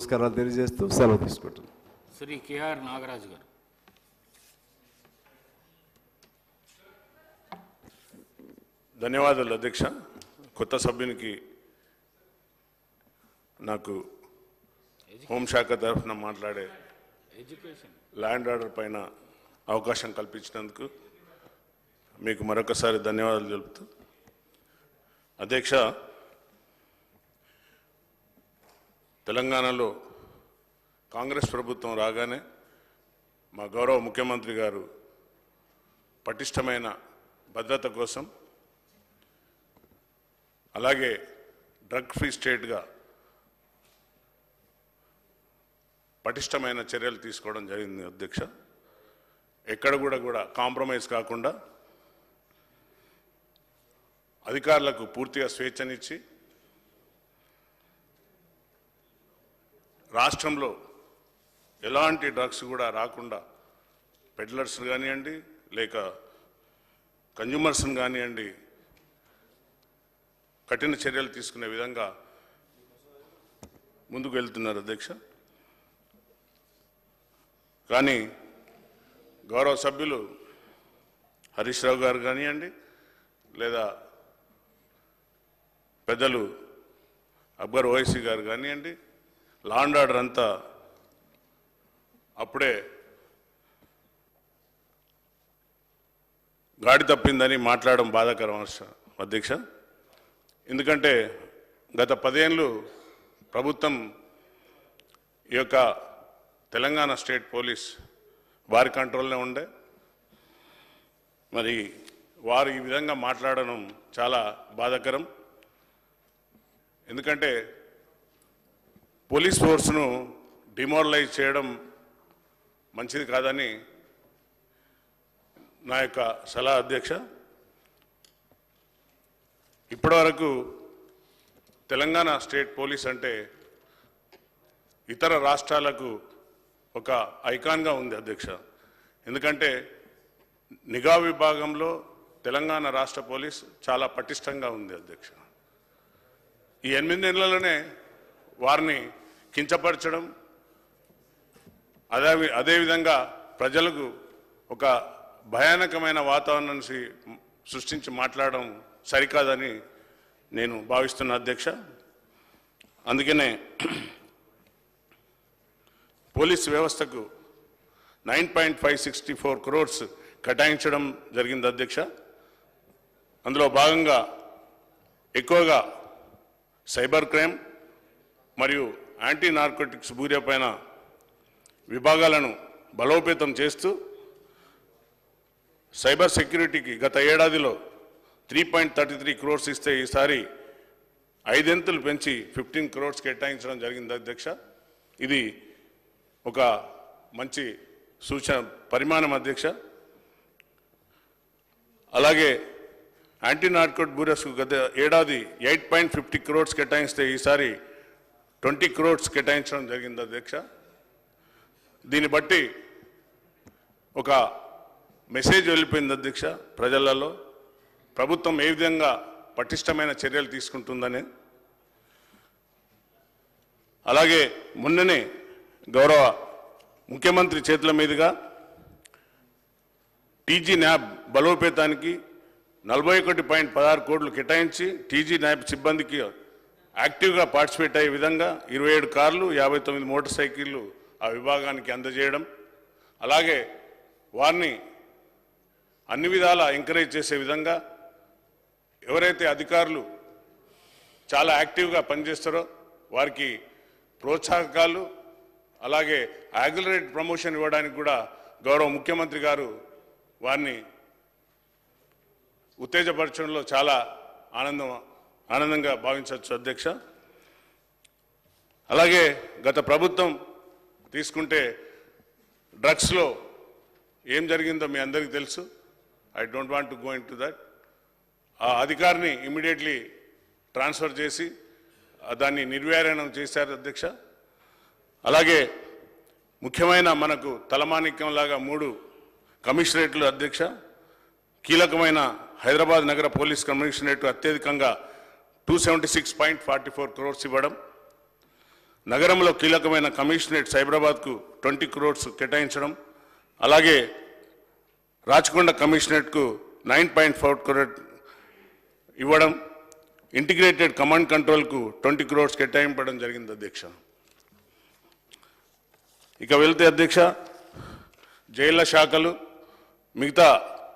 నమస్కారాలు తెలియజేస్తూ సెలవు తీసుకుంటున్నాను శ్రీ కేఆర్ నాగరాజు గారు ధన్యవాదాలు అధ్యక్ష కొత్త సభ్యునికి నాకు హోంశాఖ తరఫున మాట్లాడే ఎడ్యుకేషన్ ల్యాండ్ ఆర్డర్ పైన అవకాశం కల్పించినందుకు మీకు మరొకసారి ధన్యవాదాలు తెలుపుతూ అధ్యక్ష తెలంగాణలో కాంగ్రెస్ ప్రభుత్వం రాగానే మా గౌరవ ముఖ్యమంత్రి గారు పటిష్టమైన భద్రత కోసం అలాగే డ్రగ్ ఫ్రీ స్టేట్గా పటిష్టమైన చర్యలు తీసుకోవడం జరిగింది అధ్యక్ష ఎక్కడ కూడా కూడా కాంప్రమైజ్ కాకుండా అధికారులకు పూర్తిగా స్వేచ్ఛనిచ్చి రాష్ట్రంలో ఎలాంటి డ్రగ్స్ కూడా రాకుండా పెడ్లర్స్ కానివ్వండి లేక కన్జ్యూమర్స్ని కానివ్వండి కఠిన చర్యలు తీసుకునే విధంగా ముందుకు వెళ్తున్నారు అధ్యక్ష కానీ గౌరవ సభ్యులు హరీష్ రావు గారు కానివ్వండి లేదా పెద్దలు అక్బర్ ఓవైసీ గారు కానివ్వండి లా అండ్ ఆర్డర్ అంతా అప్పుడే గాడి తప్పిందని మాట్లాడడం బాధాకరం అవసరం అధ్యక్ష ఎందుకంటే గత పదేళ్ళు ప్రభుత్వం ఈ యొక్క తెలంగాణ స్టేట్ పోలీస్ వారి కంట్రోల్నే ఉండే మరి వారు ఈ విధంగా మాట్లాడడం చాలా బాధాకరం ఎందుకంటే పోలీస్ ఫోర్స్ను డిమోరలైజ్ చేయడం మంచిది కాదని నా యొక్క సలహా అధ్యక్ష ఇప్పటివరకు తెలంగాణ స్టేట్ పోలీస్ అంటే ఇతర రాష్ట్రాలకు ఒక ఐకాన్గా ఉంది అధ్యక్ష ఎందుకంటే నిఘా విభాగంలో తెలంగాణ రాష్ట్ర పోలీస్ చాలా పటిష్టంగా ఉంది అధ్యక్ష ఈ ఎనిమిది నెలలనే వారిని కించపరచడం అదే అదేవిధంగా ప్రజలకు ఒక భయానకమైన వాతావరణాన్ని సి- సృష్టించి మాట్లాడడం సరికాదని నేను భావిస్తున్న అధ్యక్ష అందుకనే పోలీస్ వ్యవస్థకు nine point five sixty four crores కేటాయించడం జరిగింది అధ్యక్ష అందులో భాగంగా ఎక్కువగా సైబర్ క్రైమ్ మరియు యాంటీ నార్కోటిక్స్ బూరియా పైన విభాగాలను బలోపేతం చేస్తూ సైబర్ సెక్యూరిటీకి గత ఏడాదిలో three point thirty three crores ఇస్తే ఈసారి ఐదెంతులు పెంచి ఫిఫ్టీన్ క్రోర్స్ కేటాయించడం జరిగింది అధ్యక్ష ఇది ఒక మంచి సూచన పరిమాణం అధ్యక్ష అలాగే యాంటీ నార్కోట్ బ్యూరోస్కు గత ఏడాది ఎయిట్ పాయింట్ ఫిఫ్టీ క్రోర్స్ కేటాయిస్తే ఈసారి ట్వంటీ క్రోర్స్ కేటాయించడం జరిగింది అధ్యక్ష దీన్ని బట్టి ఒక మెసేజ్ వెళ్ళిపోయింది అధ్యక్ష ప్రజలలో ప్రభుత్వం ఏ విధంగా పటిష్టమైన చర్యలు తీసుకుంటుందని అలాగే మొన్ననే గౌరవ ముఖ్యమంత్రి చేతుల మీదుగా టీజీ న్యాబ్ బలోపేతానికి నలభై ఒకటి పాయింట్ పదహారు కోట్లు కేటాయించి టీజీ న్యాబ్ సిబ్బందికి యాక్టివ్గా పార్టిసిపేట్ అయ్యే విధంగా ఇరవై ఏడు కార్లు యాభై తొమ్మిది మోటార్ సైకిళ్ళు ఆ విభాగానికి అందజేయడం అలాగే వారిని అన్ని విధాలా ఎంకరేజ్ చేసే విధంగా ఎవరైతే అధికారులు చాలా యాక్టివ్గా పనిచేస్తారో వారికి ప్రోత్సాహకాలు అలాగే యాక్సిలరేట్ ప్రమోషన్ ఇవ్వడానికి కూడా గౌరవ ముఖ్యమంత్రి గారు వారిని ఉత్తేజపరచడంలో చాలా ఆనందం ఆనందంగా భావించవచ్చు అధ్యక్ష అలాగే గత ప్రభుత్వం తీసుకుంటే డ్రగ్స్లో ఏం జరిగిందో మీ అందరికీ తెలుసు I don't want to go into that ఆ అధికారిని ఇమీడియట్లీ ట్రాన్స్ఫర్ చేసి ఆ దాన్ని నిర్వీర్యనం చేశారు అధ్యక్ష అలాగే ముఖ్యమైన మనకు తలమాణిక్యంలాగా మూడు కమిషనరేట్లు అధ్యక్ష కీలకమైన హైదరాబాద్ నగర పోలీస్ కమిషనరేట్ అత్యధికంగా two seventy six point forty four crores ఇవ్వడం నగరంలో కీలకమైన కమిషనరేట్ సైబరాబాద్కు ట్వంటీ క్రోడ్స్ కేటాయించడం అలాగే రాచకొండ కమిషనరేట్కు నైన్ పాయింట్ ఫోర్ క్రోడ్ ఇవ్వడం ఇంటిగ్రేటెడ్ కమాండ్ కంట్రోల్కు ట్వంటీ క్రోడ్స్ కేటాయింపడం జరిగింది అధ్యక్ష ఇక వెళ్తే అధ్యక్ష జైళ్ల శాఖలు మిగతా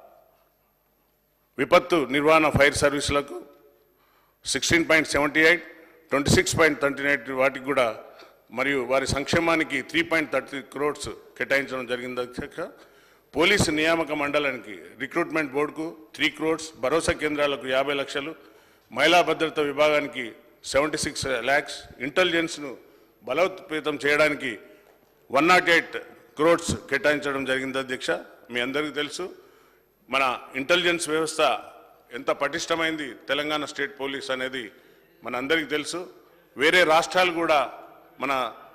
విపత్తు నిర్వహణ ఫైర్ సర్వీసులకు sixteen point seventy eight twenty six point thirty eight వాటికి కూడా మరియు వారి సంక్షేమానికి త్రీ పాయింట్ థర్టీ క్రోడ్స్ కేటాయించడం జరిగింది అధ్యక్ష పోలీసు నియామక మండలానికి రిక్రూట్మెంట్ బోర్డుకు త్రీ క్రోడ్స్ భరోసా కేంద్రాలకు యాభై లక్షలు మహిళా భద్రత విభాగానికి సెవెంటీ సిక్స్ ల్యాక్స్ ఇంటెలిజెన్స్ను బలోపేతం చేయడానికి వన్ నాట్ ఎయిట్ క్రోడ్స్ కేటాయించడం జరిగింది అధ్యక్ష మీ అందరికీ తెలుసు మన ఇంటెలిజెన్స్ వ్యవస్థ ఎంత పటిష్టమైంది తెలంగాణ స్టేట్ పోలీస్ అనేది మన అందరికీ తెలుసు వేరే రాష్ట్రాలు కూడా మన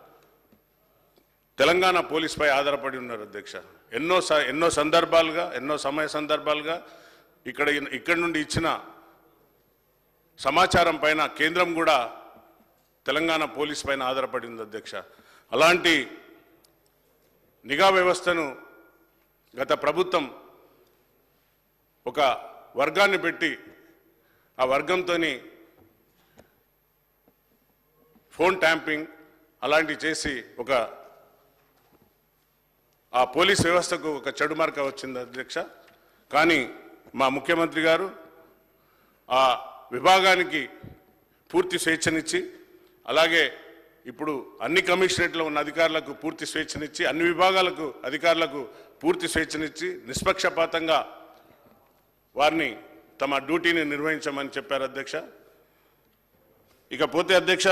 తెలంగాణ పోలీస్పై ఆధారపడి ఉన్నారు అధ్యక్ష ఎన్నో స ఎన్నో సందర్భాలుగా ఎన్నో సమయ సందర్భాలుగా ఇక్కడ ఇక్కడ నుండి ఇచ్చిన సమాచారం పైన కేంద్రం కూడా తెలంగాణ పోలీస్ పైన ఆధారపడి ఉంది అధ్యక్ష అలాంటి నిఘా వ్యవస్థను గత ప్రభుత్వం ఒక వర్గాన్ని పెట్టి ఆ వర్గంతోని ఫోన్ ట్యాంపింగ్ అలాంటివి చేసి ఒక ఆ పోలీస్ వ్యవస్థకు ఒక చెడు మార్క వచ్చింది అధ్యక్ష కానీ మా ముఖ్యమంత్రి గారు ఆ విభాగానికి పూర్తి స్వేచ్ఛనిచ్చి అలాగే ఇప్పుడు అన్ని కమిషనరేట్లో ఉన్న అధికారులకు పూర్తి స్వేచ్ఛనిచ్చి అన్ని విభాగాలకు అధికారులకు పూర్తి స్వేచ్ఛనిచ్చి నిష్పక్షపాతంగా వారిని తమ డ్యూటీని నిర్వహించమని చెప్పారు అధ్యక్ష ఇకపోతే అధ్యక్ష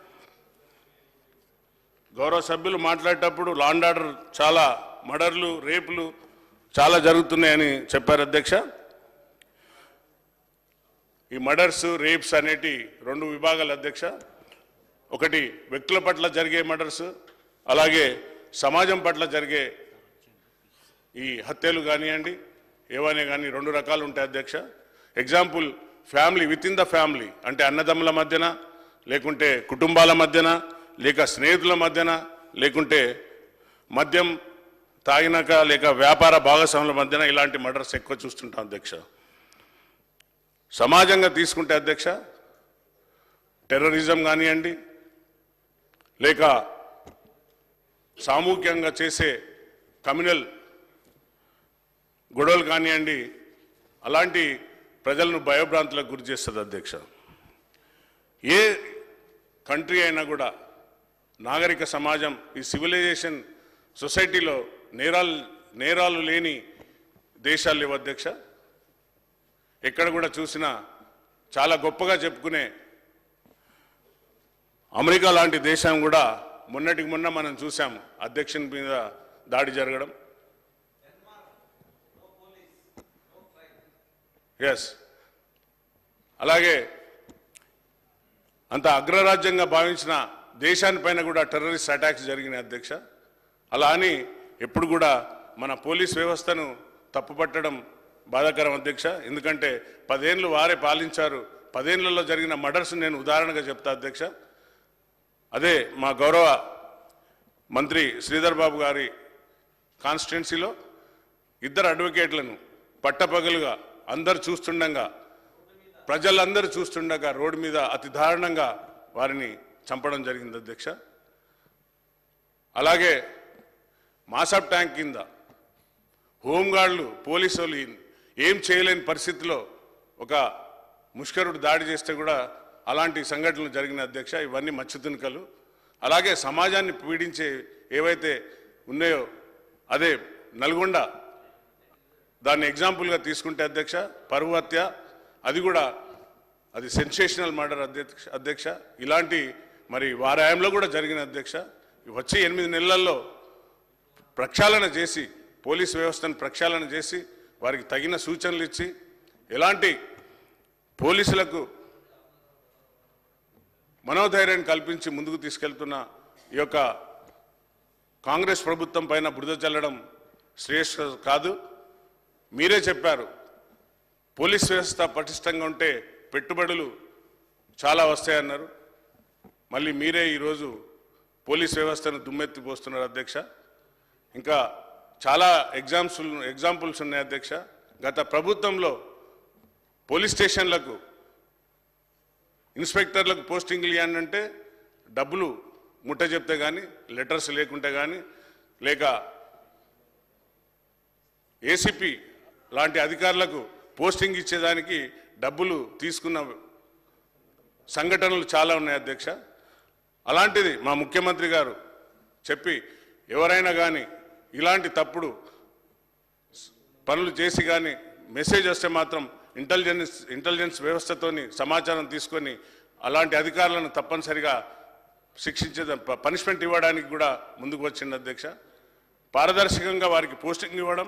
గౌరవ సభ్యులు మాట్లాడేటప్పుడు లాండ్ ఆర్డర్ చాలా మర్డర్లు రేపులు చాలా జరుగుతున్నాయని చెప్పారు అధ్యక్ష ఈ మర్డర్స్ రేప్స్ అనేటి రెండు విభాగాలు అధ్యక్ష ఒకటి వ్యక్తుల పట్ల జరిగే మర్డర్స్ అలాగే సమాజం పట్ల జరిగే ఈ హత్యలు కానివ్వండి ఏవైనా కానీ రెండు రకాలు ఉంటాయి అధ్యక్ష example family within the family అంటే అన్నదమ్ముల మధ్యన లేకుంటే కుటుంబాల మధ్యన లేక స్నేహితుల మధ్యన లేకుంటే మద్యం తాగినాక లేక వ్యాపార భాగస్వాముల మధ్యన ఇలాంటి మర్డర్స్ ఎక్కువ చూస్తుంటాం అధ్యక్ష సమాజంగా తీసుకుంటే అధ్యక్ష టెర్రరిజం కానివ్వండి లేక సామూహికంగా చేసే కమ్యూనల్ గొడవలు కానివ్వండి అలాంటి ప్రజలను భయభ్రాంతులకు గురి చేస్తుంది అధ్యక్ష ఏ కంట్రీ అయినా కూడా నాగరిక సమాజం ఈ సివిలైజేషన్ సొసైటీలో నేరాలు నేరాలు లేని దేశాలు లేవు అధ్యక్ష ఎక్కడ కూడా చూసినా చాలా గొప్పగా చెప్పుకునే అమెరికా లాంటి దేశం కూడా మొన్నటికి మొన్న మనం చూసాం అధ్యక్షుని మీద దాడి జరగడం ఎస్ అలాగే అంత అగ్రరాజ్యంగా భావించిన దేశానిపైన కూడా టెర్రరిస్ట్ అటాక్స్ జరిగినాయి అధ్యక్ష అలా అని ఎప్పుడు కూడా మన పోలీస్ వ్యవస్థను తప్పుపట్టడం బాధాకరం అధ్యక్ష ఎందుకంటే పదేళ్ళు వారే పాలించారు పదేళ్లలో జరిగిన మర్డర్స్ నేను ఉదాహరణగా చెప్తా అధ్యక్ష అదే మా గౌరవ మంత్రి శ్రీధర్ బాబు గారి కాన్స్టిట్యున్సీలో ఇద్దరు అడ్వకేట్లను పట్టపగలుగా అందరు చూస్తుండగా ప్రజలందరూ చూస్తుండగా రోడ్డు మీద అతి దారుణంగా వారిని చంపడం జరిగింది అధ్యక్ష అలాగే మాసాబ్ ట్యాంక్ కింద హోంగార్డులు పోలీసు వాళ్ళు ఏం చేయలేని పరిస్థితిలో ఒక ముష్కరుడు దాడి చేస్తే కూడా అలాంటి సంఘటనలు జరిగిన అధ్యక్ష ఇవన్నీ మచ్చుతునుకలు అలాగే సమాజాన్ని పీడించే ఏవైతే ఉన్నాయో అదే నల్గొండ దాన్ని ఎగ్జాంపుల్గా తీసుకుంటే అధ్యక్ష పరువు హత్య అది కూడా అది సెన్సేషనల్ మర్డర్ అధ్యక్ష అధ్యక్ష ఇలాంటి మరి వారాయంలో కూడా జరిగిన అధ్యక్ష వచ్చే ఎనిమిది నెలల్లో ప్రక్షాళన చేసి పోలీస్ వ్యవస్థను ప్రక్షాళన చేసి వారికి తగిన సూచనలు ఇచ్చి ఎలాంటి పోలీసులకు మనోధైర్యాన్ని కల్పించి ముందుకు తీసుకెళ్తున్న ఈ యొక్క కాంగ్రెస్ ప్రభుత్వం పైన బురద చల్లడం శ్రేష్ఠ కాదు మీరే చెప్పారు పోలీస్ వ్యవస్థ పటిష్టంగా ఉంటే పెట్టుబడులు చాలా వస్తాయన్నారు మళ్ళీ మీరే ఈరోజు పోలీస్ వ్యవస్థను దుమ్మెత్తిపోస్తున్నారు అధ్యక్ష ఇంకా చాలా ఎగ్జామ్స్ ఎగ్జాంపుల్స్ ఉన్నాయి అధ్యక్ష గత ప్రభుత్వంలో పోలీస్ స్టేషన్లకు ఇన్స్పెక్టర్లకు పోస్టింగ్లు ఇవ్వాలంటే డబ్బులు ముట్ట చెప్తే కానీ లెటర్స్ లేకుంటే కానీ లేక ఏసీపీ లాంటి అధికారులకు పోస్టింగ్ ఇచ్చేదానికి డబ్బులు తీసుకున్న సంఘటనలు చాలా ఉన్నాయి అధ్యక్ష అలాంటిది మా ముఖ్యమంత్రి గారు చెప్పి ఎవరైనా కానీ ఇలాంటి తప్పుడు పనులు చేసి కానీ మెసేజ్ వస్తే మాత్రం ఇంటెలిజెన్స్ ఇంటెలిజెన్స్ వ్యవస్థతోని సమాచారం తీసుకొని అలాంటి అధికారులను తప్పనిసరిగా శిక్షించే పనిష్మెంట్ ఇవ్వడానికి కూడా ముందుకు వచ్చింది అధ్యక్ష పారదర్శకంగా వారికి పోస్టింగ్ ఇవ్వడం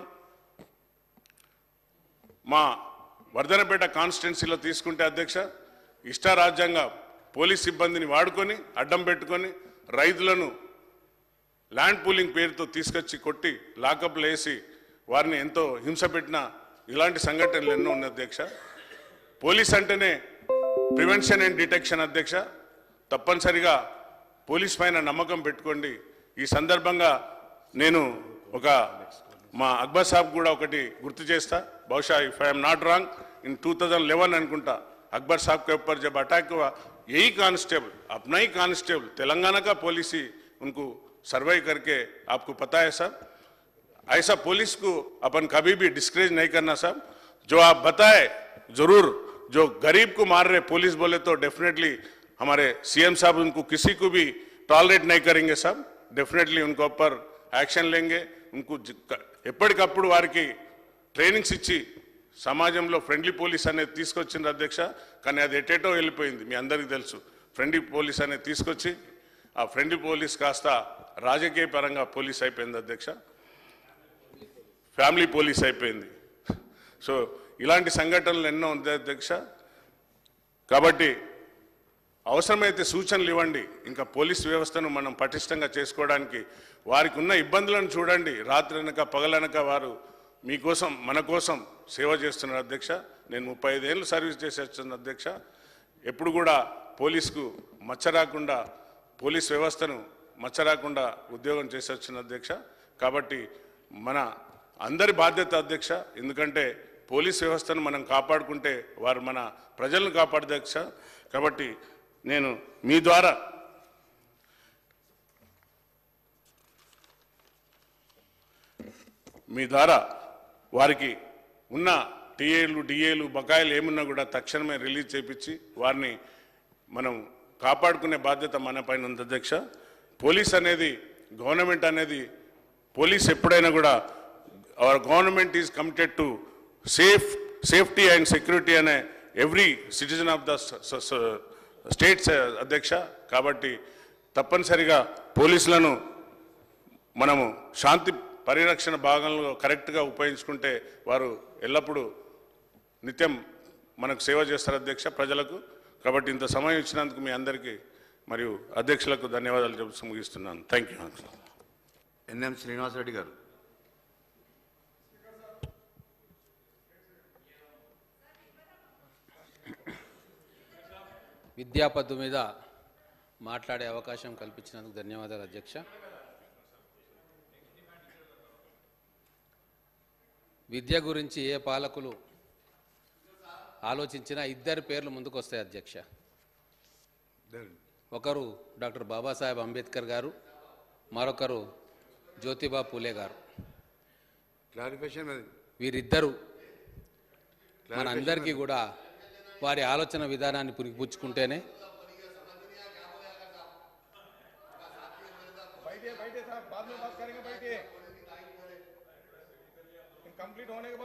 మా వర్ధనపేట కాన్స్టిట్యున్సీలో తీసుకుంటే అధ్యక్ష ఇష్టారాజ్యంగా పోలీస్ సిబ్బందిని వాడుకొని అడ్డం పెట్టుకొని రైతులను ల్యాండ్ పూలింగ్ పేరుతో తీసుకొచ్చి కొట్టి లాకప్లు వేసి వారిని ఎంతో హింస పెట్టిన ఇలాంటి సంఘటనలు ఎన్నో ఉన్నాయి అధ్యక్ష పోలీస్ అంటేనే ప్రివెన్షన్ అండ్ డిటెక్షన్ అధ్యక్ష తప్పనిసరిగా పోలీస్ పైన నమ్మకం పెట్టుకోండి ఈ సందర్భంగా నేను ఒక మా అక్బర్ సాబ్ కూడా ఒకటి గుర్తు చేస్తా బహుశా if I'm not wrong in two thousand eleven అనుకుంటా अकबर साहब के ऊपर जब अटैक हुआ यही कांस्टेबल अपना ही कांस्टेबल तेलंगाना का पुलिस ही उनको सर्वे करके आपको पता है सर ऐसा पुलिस को अपन कभी भी डिस्करेज नहीं करना साहब जो आप बताए जरूर जो गरीब को मार रहे पुलिस बोले तो डेफिनेटली हमारे सीएम साहब उनको किसी को भी टॉलरेट नहीं करेंगे साहब डेफिनेटली उनको ऊपर యాక్షన్ లేంగే ఇంకో ఎప్పటికప్పుడు వారికి ట్రైనింగ్స్ ఇచ్చి సమాజంలో ఫ్రెండ్లీ పోలీస్ అనేది తీసుకొచ్చింది అధ్యక్ష కానీ అది ఎటేటో వెళ్ళిపోయింది మీ అందరికీ తెలుసు ఫ్రెండ్లీ పోలీస్ అనేది తీసుకొచ్చి ఆ ఫ్రెండ్లీ పోలీస్ కాస్త రాజకీయ పరంగా పోలీస్ అయిపోయింది అధ్యక్ష ఫ్యామిలీ పోలీస్ అయిపోయింది సో ఇలాంటి సంఘటనలు ఎన్నో ఉంది అధ్యక్ష కాబట్టి అవసరమైతే సూచనలు ఇవ్వండి ఇంకా పోలీస్ వ్యవస్థను మనం పటిష్టంగా చేసుకోవడానికి వారికి ఉన్న ఇబ్బందులను చూడండి రాత్రి అనక పగలనక వారు మీకోసం మన కోసం సేవ చేస్తున్నారు అధ్యక్ష నేను ముప్పై ఐదేళ్ళు సర్వీస్ చేసి వచ్చిన అధ్యక్ష ఎప్పుడు కూడా పోలీసుకు మచ్చ రాకుండా పోలీస్ వ్యవస్థను మచ్చ రాకుండా ఉద్యోగం చేసి వచ్చిన అధ్యక్ష కాబట్టి మన అందరి బాధ్యత అధ్యక్ష ఎందుకంటే పోలీస్ వ్యవస్థను మనం కాపాడుకుంటే వారు మన ప్రజలను కాపాడు అధ్యక్ష కాబట్టి నేను మీ ద్వారా మీ ద్వారా వారికి ఉన్న టీఏలు డిఏలు బకాయిలు ఏమున్నా కూడా తక్షణమే రిలీజ్ చేపించి వారిని మనం కాపాడుకునే బాధ్యత మన పైన ఉంది అధ్యక్ష పోలీస్ అనేది గవర్నమెంట్ అనేది పోలీస్ ఎప్పుడైనా కూడా our government is committed to safe safety and security అనే every citizen of the states అధ్యక్ష కాబట్టి తప్పనిసరిగా పోలీసులను మనము శాంతి పరిరక్షణ భాగంలో కరెక్ట్గా ఉపయోగించుకుంటే వారు ఎల్లప్పుడూ నిత్యం మనకు సేవ చేస్తారు అధ్యక్ష ప్రజలకు కాబట్టి ఇంత సమయం ఇచ్చినందుకు మీ అందరికీ మరియు అధ్యక్షులకు ధన్యవాదాలు చెబుతూ ముగిస్తున్నాను థ్యాంక్ యూ ఎన్ఎం శ్రీనివాసరెడ్డి గారు విద్యా పద్దు మీద మాట్లాడే అవకాశం కల్పించినందుకు ధన్యవాదాలు అధ్యక్ష విద్య గురించి ఏ పాలకులు ఆలోచించినా ఇద్దరి పేర్లు ముందుకు వస్తాయి అధ్యక్ష ఒకరు డాక్టర్ బాబాసాహెబ్ అంబేద్కర్ గారు మరొకరు జ్యోతిబా పూలే గారు క్లారిఫికేషన్ వీరిద్దరూ మనందరికీ కూడా వారి ఆలోచన విధానాన్ని పురిపుచ్చుకుంటేనే बैठिए बैठिए साहब बाद में बात करेंगे बैठिए कंप्लीट होने के बाद